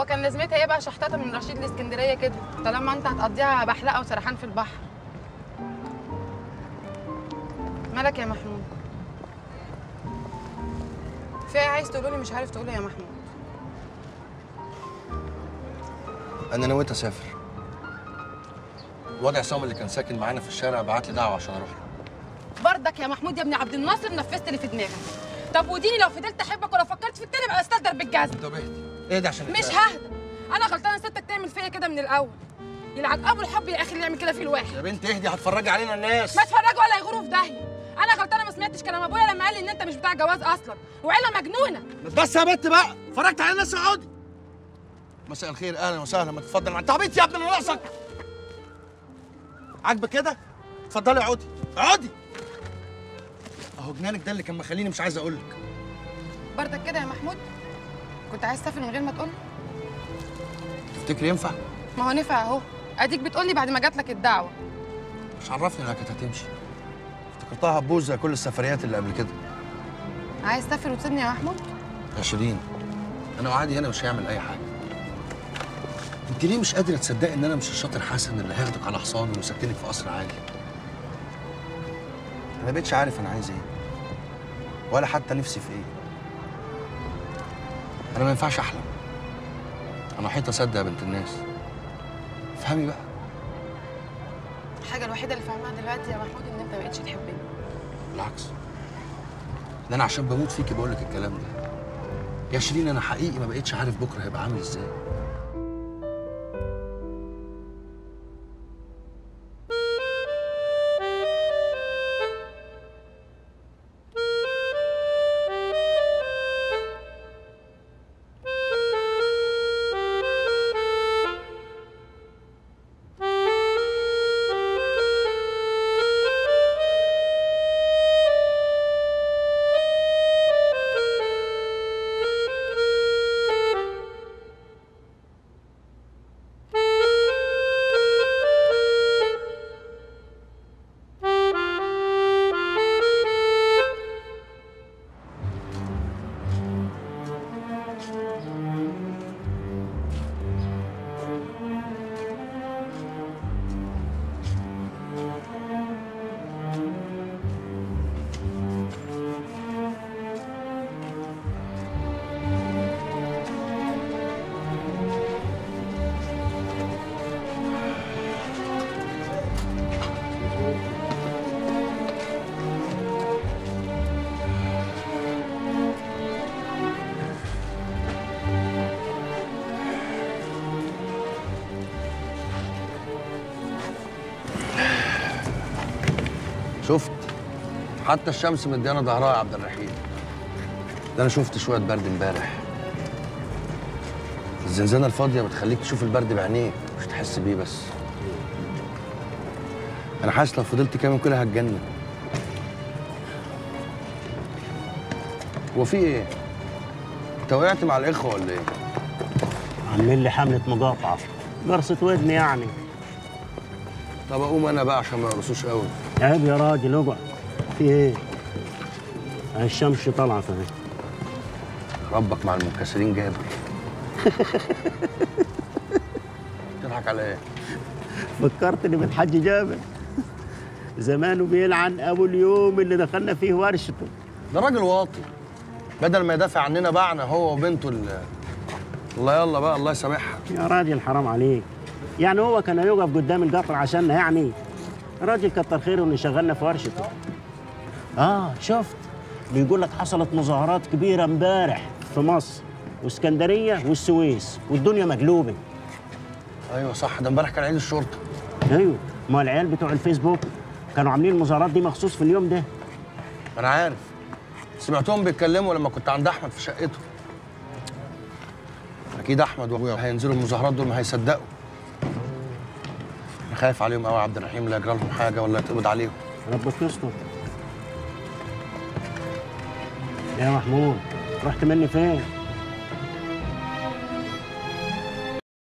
هو كان لازمتها ايه بقى شحطاطه من رشيد لاسكندريه كده طالما انت هتقضيها بحلقه وسرحان في البحر مالك يا محمود في ايه عايز تقوله لي مش عارف تقوله يا محمود انا نويت اسافر الواد عصام اللي كان ساكن معانا في الشارع بعت لي دعوه عشان اروح له برضك يا محمود يا ابن عبد الناصر نفذت اللي في دماغك طب وديني لو فضلت احبك ولو فكرت في التاني بقى استهدر بالجزم طب اهدي اهدي عشان مش ههدى انا غلطانه ستك تعمل فيا كده من الاول يلعن ابو الحب يا اخي اللي يعمل كده في الواحد يا بنت اهدي هتفرجي علينا الناس ما اتفرجوا ولا يغوروا في داهيه انا غلطانه ما سمعتش كلام ابويا لما قال لي ان انت مش بتاع جواز اصلا وعيله مجنونه بس يا بنت بقى اتفرجت على الناس اقعدي مساء الخير اهلا وسهلا ما تتفضل انت عبيط يا ابني انا ناقصك عاجبك كده اتفضلي اقعدي اقعدي اهو جنانك ده اللي كان مخليني مش عايز اقول لك برضك كده يا محمود كنت عايز تسافر من غير ما تقول تفتكري ينفع ما هو نفع اهو اديك بتقول لي بعد ما جات لك الدعوه مش عرفني انها كانت هتمشي افتكرتها هتبوظ زي كل السفريات اللي قبل كده عايز تسافر وتسيبني يا محمود يا شيرين انا وعادي هنا مش هيعمل اي حاجه انت ليه مش قادره تصدقي ان انا مش الشاطر حسن اللي هياخدك على حصان ويسكنك في قصر عالي انا ما بقتش عارف انا عايز ايه ولا حتى نفسي في ايه انا ما ينفعش احلم انا حيط اصدق يا بنت الناس افهمي بقى الحاجه الوحيده اللي فاهمها دلوقتي يا محمود ان انت ما بقتش تحبني بالعكس ده انا عشان بموت فيكي بقول لك الكلام ده يا شيرين انا حقيقي ما بقتش عارف بكره هيبقى عامل ازاي شفت حتى الشمس مديانا ظهرها يا عبد الرحيم ده انا شفت شويه برد امبارح الزنزانه الفاضيه بتخليك تشوف البرد بعينيك مش تحس بيه بس انا حاسس لو فضلت كام يوم كده هتجنن هو في ايه انت وقعت مع الاخوه ولا ايه عاملين لي حملة مقاطعة قرصة ودن يعني طب اقوم انا بقى عشان ما يقرصوش قوي عيب يا راجل اقعد في ايه؟ هاي الشمس طلعت اهي ربك مع المنكسرين جابر تضحك على ايه فكرتني بالحاج جابر زمانه بيلعن ابو اليوم اللي دخلنا فيه ورشته ده راجل واطي بدل ما يدافع عننا باعنا هو وبنته ال- الله يلا بقى الله يسامحها يا راجل حرام عليك يعني هو كان يقف قدام القطر عشاننا يعني راجل كتر خيره انه شغلنا في ورشته اه شفت بيقول لك حصلت مظاهرات كبيره امبارح في مصر واسكندريه والسويس والدنيا مقلوبه ايوه صح ده امبارح كان عيد الشرطه ايوه ما العيال بتوع الفيسبوك كانوا عاملين المظاهرات دي مخصوص في اليوم ده انا عارف سمعتهم بيتكلموا لما كنت عند احمد في شقته اكيد احمد وابويا هينزلوا المظاهرات دول ما هيصدقوا انا خايف عليهم قوي يا عبد الرحيم لا يجرى لهم حاجه ولا يتقبض عليهم ربك يستر يا محمود رحت مني فين